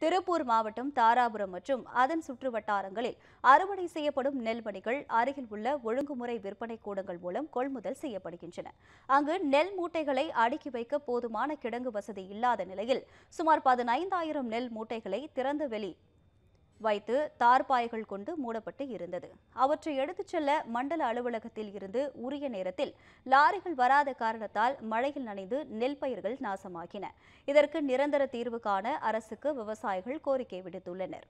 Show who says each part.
Speaker 1: திருப்பூர் மாவட்டம் தாராபுரம் மற்றும் அதன் சுற்று வட்டாரங்களில் அறுவடை செய்யப்படும் நெல்மணிகள் அருகில் உள்ள ஒழுங்குமுறை விற்பனை கூடங்கள் மூலம் கொள்முதல் செய்யப்படுகின்றன அங்கு நெல் மூட்டைகளை அடுக்கி வைக்க போதுமான கிடங்கு வசதி இல்லாத நிலையில் சுமார் பதினைந்தாயிரம் நெல் மூட்டைகளை திறந்த வெளி வைத்து தார்பாய்கள் கொண்டு மூடப்பட்டு இருந்தது அவற்றை எடுத்துச் செல்ல மண்டல அலுவலகத்தில் இருந்து உரிய நேரத்தில் லாரிகள் வராத காரணத்தால் மழையில் நனைந்து நெல் பயிர்கள் நாசமாகின இதற்கு நிரந்தர தீர்வு காண அரசுக்கு விவசாயிகள் கோரிக்கை விடுத்துள்ளனர்